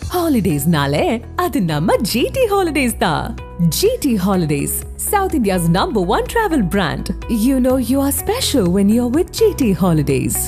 ஹாலிடேஸ்னாலே அது நம்ம ஜிடி ஹாலிடேஸ் தான் GT holidays south India's number one travel brand you know you are special when you are with GT holidays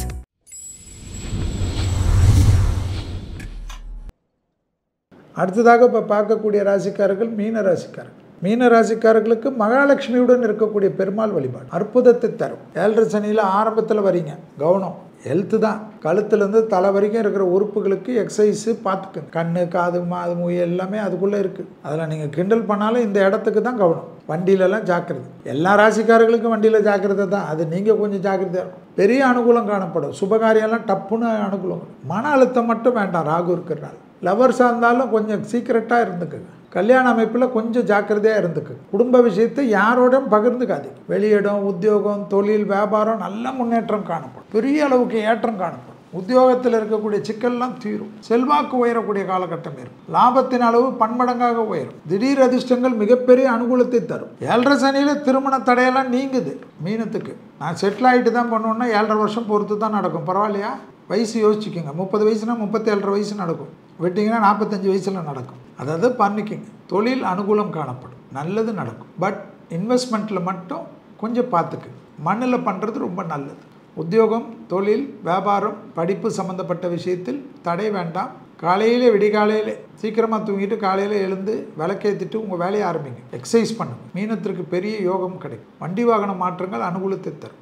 அடுத்ததாக இப்போ பார்க்கக்கூடிய ராசிக்காரர்கள் மீன ராசிக்காரர்கள் மீன ராசிக்காரர்களுக்கு மகாலட்சுமியுடன் இருக்கக்கூடிய பெருமாள் வழிபாடு அற்புதத்தை தரும் ஏழரை சனியில் ஆரம்பத்தில் வரீங்க கவனம் ஹெல்த்து தான் கழுத்துலேருந்து தலை வரைக்கும் இருக்கிற உறுப்புகளுக்கு எக்ஸசைஸு பார்த்துக்குங்க கண்ணு காது மாது மூய் எல்லாமே அதுக்குள்ளே இருக்குது அதில் நீங்கள் கிண்டல் பண்ணாலும் இந்த இடத்துக்கு தான் கவனம் வண்டியிலலாம் ஜாக்கிரதை எல்லா ராசிக்காரர்களுக்கும் வண்டியில் ஜாக்கிரதை தான் அது நீங்கள் கொஞ்சம் ஜாக்கிரதையாக இருக்கும் பெரிய அனுகூலம் காணப்படும் சுபகாரியெல்லாம் டப்புன்னு அனுகூலம் மன அழுத்தம் மட்டும் வேண்டாம் ராகு இருக்கிறனால லவர்ஸாக இருந்தாலும் கொஞ்சம் சீக்கிரட்டாக இருந்துக்குங்க கல்யாண அமைப்பில் கொஞ்சம் ஜாக்கிரதையாக இருந்துக்கு குடும்ப விஷயத்தை யாரோடும் பகிர்ந்துக்காதீங்க வெளியிடம் உத்தியோகம் தொழில் வியாபாரம் நல்ல முன்னேற்றம் காணப்படும் பெரிய அளவுக்கு ஏற்றம் காணப்படும் உத்தியோகத்தில் இருக்கக்கூடிய சிக்கல்லாம் தீரும் செல்வாக்கு உயரக்கூடிய காலகட்டம் இருக்கும் லாபத்தின் அளவு பன்மடங்காக உயரும் திடீர் அதிர்ஷ்டங்கள் மிகப்பெரிய அனுகூலத்தை தரும் ஏழரை சனியில் திருமண தடையெல்லாம் நீங்குது மீனத்துக்கு நான் செட்டில் ஆகிட்டு தான் பண்ணுவேன்னா ஏழரை வருஷம் பொறுத்து தான் நடக்கும் பரவாயில்லையா வயசு யோசிச்சுக்கோங்க முப்பது வயசுனா முப்பத்தேழரை வயசு நடக்கும் விட்டிங்கன்னா நாற்பத்தஞ்சு வயசில் நடக்கும் அதாவது பண்ணிக்கோங்க தொழில் அனுகூலம் காணப்படும் நல்லது நடக்கும் பட் இன்வெஸ்ட்மெண்ட்டில் மட்டும் கொஞ்சம் பார்த்துக்குங்க மண்ணில் பண்ணுறது ரொம்ப நல்லது உத்தியோகம் தொழில் வியாபாரம் படிப்பு சம்மந்தப்பட்ட விஷயத்தில் தடை வேண்டாம் காலையிலே விடிகாலையிலே சீக்கிரமாக தூங்கிட்டு காலையில் எழுந்து விளக்கேற்றிட்டு உங்கள் வேலையை ஆரம்பிங்க எக்ஸசைஸ் பண்ணுங்க மீனத்திற்கு பெரிய யோகம் கிடைக்கும் வண்டி வாகன மாற்றங்கள் அனுகூலத்தை தரும்